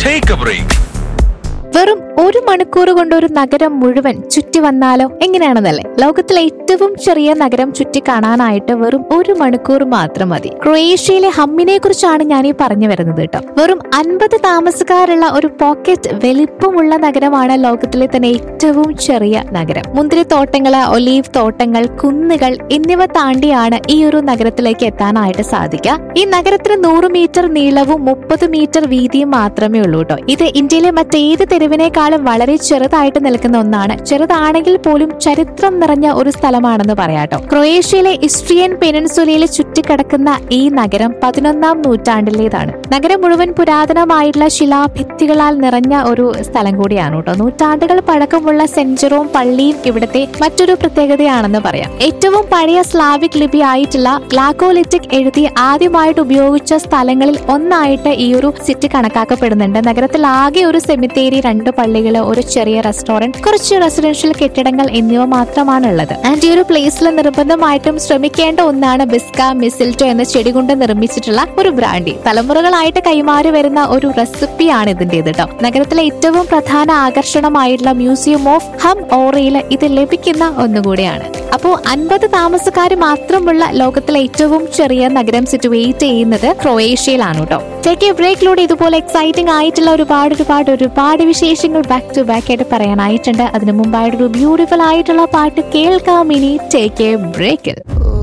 Take a break. വെറും ഒരു മണിക്കൂർ കൊണ്ട് ഒരു നഗരം മുഴുവൻ ചുറ്റി വന്നാലോ എങ്ങനെയാണെന്നല്ലേ ലോകത്തിലെ ഏറ്റവും ചെറിയ നഗരം ചുറ്റി കാണാനായിട്ട് വെറും ഒരു മണിക്കൂർ മാത്രം മതി ക്രൊയേഷ്യയിലെ ഹമ്മിനെ കുറിച്ചാണ് ഞാൻ ഈ പറഞ്ഞു വരുന്നത് കേട്ടോ വെറും അൻപത് താമസക്കാരുള്ള ഒരു പോക്കറ്റ് വലിപ്പമുള്ള നഗരമാണ് ലോകത്തിലെ തന്നെ ഏറ്റവും ചെറിയ നഗരം മുന്തിരിത്തോട്ടങ്ങള് ഒലീവ് തോട്ടങ്ങൾ കുന്നുകൾ എന്നിവ താണ്ടിയാണ് ഈ ഒരു നഗരത്തിലേക്ക് എത്താനായിട്ട് സാധിക്കുക ഈ നഗരത്തിന് നൂറ് മീറ്റർ നീളവും മുപ്പത് മീറ്റർ വീതിയും മാത്രമേ ഉള്ളൂ കേട്ടോ ഇത് ഇന്ത്യയിലെ മറ്റേത് തെരുവിനേക്കാളും വളരെ ചെറുതായിട്ട് നിൽക്കുന്ന ഒന്നാണ് ചെറുതാണെങ്കിൽ പോലും ചരിത്രം നിറഞ്ഞ ഒരു സ്ഥലമാണെന്ന് പറയാട്ടോ ക്രൊയേഷ്യയിലെ ഇസ്ട്രിയൻ പെനിൻസുലയിൽ ചുറ്റിക്കിടക്കുന്ന ഈ നഗരം പതിനൊന്നാം നൂറ്റാണ്ടിലേതാണ് നഗരം മുഴുവൻ പുരാതനമായിട്ടുള്ള ശിലാഭിത്തികളാൽ നിറഞ്ഞ ഒരു സ്ഥലം കൂടിയാണ് കേട്ടോ നൂറ്റാണ്ടുകൾ പഴക്കമുള്ള സെഞ്ചറും പള്ളിയും ഇവിടുത്തെ മറ്റൊരു പ്രത്യേകതയാണെന്ന് പറയാം ഏറ്റവും പഴയ സ്ലാവിക് ലിപി ആയിട്ടുള്ള ഗ്ലാക്കോലിറ്റിക് എഴുതി ആദ്യമായിട്ട് ഉപയോഗിച്ച സ്ഥലങ്ങളിൽ ഒന്നായിട്ട് ഈ ഒരു സിറ്റി കണക്കാക്കപ്പെടുന്നുണ്ട് നഗരത്തിൽ ആകെ ഒരു സെമിത്തേരി രണ്ട് പള്ളികൾ ഒരു ചെറിയ റെസ്റ്റോറന്റ് കുറച്ച് റെസിഡൻഷ്യൽ കെട്ടിടങ്ങൾ എന്നിവ മാത്രമാണ് ഉള്ളത് ആൻഡ് ഈ ഒരു പ്ലേസിൽ നിർബന്ധമായിട്ടും ശ്രമിക്കേണ്ട ഒന്നാണ് ബിസ്ക മിസിൽറ്റോ എന്ന ചെടി കൊണ്ട് നിർമ്മിച്ചിട്ടുള്ള ഒരു ബ്രാൻഡി തലമുറകളായിട്ട് കൈമാറി വരുന്ന ഒരു റെസിപ്പിയാണ് ഇതിന്റേത് കേട്ടോ നഗരത്തിലെ ഏറ്റവും പ്രധാന ആകർഷണമായിട്ടുള്ള മ്യൂസിയം ഓഫ് ഹം ഓറയിൽ ഇത് ലഭിക്കുന്ന ഒന്നുകൂടിയാണ് അപ്പോ അൻപത് താമസക്കാർ മാത്രമുള്ള ലോകത്തിലെ ഏറ്റവും ചെറിയ നഗരം സിറ്റുവേറ്റ് ചെയ്യുന്നത് ക്രൊയേഷ്യയിലാണ് കേട്ടോ ടേക്ക് എ ബ്രേക്കിലൂടെ ഇതുപോലെ എക്സൈറ്റിംഗ് ആയിട്ടുള്ള ഒരുപാട് ഒരുപാട് ഒരുപാട് വിശേഷങ്ങൾ ബാക്ക് ടു ബാക്ക് ആയിട്ട് പറയാനായിട്ടുണ്ട് അതിനു മുമ്പായിട്ടൊരു ബ്യൂട്ടിഫുൾ ആയിട്ടുള്ള പാട്ട് കേൾക്കാം ഇനി ടേക്ക് എ ബ്രേക്കിൽ